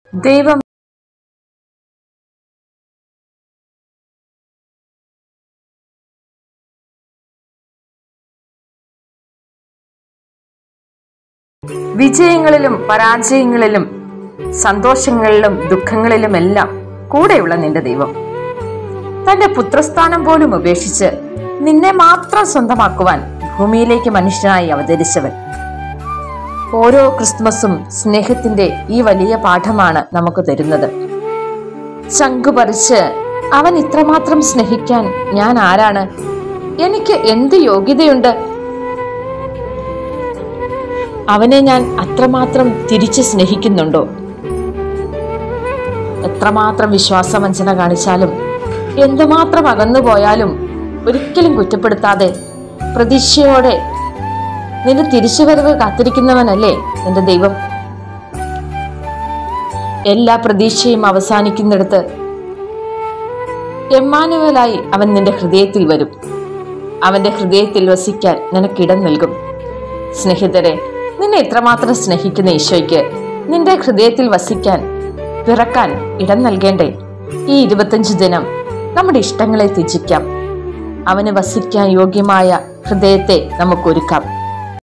ദൈവം വിജയങ്ങളിലും പരാജയങ്ങളിലും സന്തോഷങ്ങളിലും ദുഃഖങ്ങളിലുമെല്ലാം കൂടെയുള്ള നിന്റെ ദൈവം തന്റെ പുത്രസ്ഥാനം പോലും ഉപേക്ഷിച്ച് നിന്നെ മാത്രം സ്വന്തമാക്കുവാൻ ഭൂമിയിലേക്ക് മനുഷ്യനായി അവതരിച്ചവൻ ഓരോ ക്രിസ്മസും സ്നേഹത്തിന്റെ ഈ വലിയ പാഠമാണ് നമുക്ക് തരുന്നത് ചങ്കു പറിച്ച് അവൻ ഇത്രമാത്രം സ്നേഹിക്കാൻ ഞാൻ ആരാണ് എനിക്ക് എന്ത് യോഗ്യതയുണ്ട് അവനെ ഞാൻ അത്രമാത്രം തിരിച്ച് സ്നേഹിക്കുന്നുണ്ടോ എത്രമാത്രം വിശ്വാസവഞ്ചന കാണിച്ചാലും എന്തുമാത്രം അകന്നു പോയാലും ഒരിക്കലും കുറ്റപ്പെടുത്താതെ പ്രതീക്ഷയോടെ നിന്റെ തിരിച്ചുവരവ് കാത്തിരിക്കുന്നവനല്ലേ നിന്റെ ദൈവം എല്ലാ പ്രതീക്ഷയും അവസാനിക്കുന്നിടത്ത് എമ്മാനുവലായി അവൻ നിന്റെ ഹൃദയത്തിൽ വരും അവന്റെ ഹൃദയത്തിൽ വസിക്കാൻ നിനക്കിടം നൽകും സ്നേഹിതരെ നിന്നെ എത്രമാത്രം സ്നേഹിക്കുന്ന ഈശോയ്ക്ക് നിന്റെ ഹൃദയത്തിൽ വസിക്കാൻ പിറക്കാൻ ഇടം നൽകേണ്ടേ ഈ ഇരുപത്തഞ്ച് ദിനം നമ്മുടെ ഇഷ്ടങ്ങളെ ത്യജിക്കാം അവന് വസിക്കാൻ യോഗ്യമായ ഹൃദയത്തെ നമുക്കൊരുക്കാം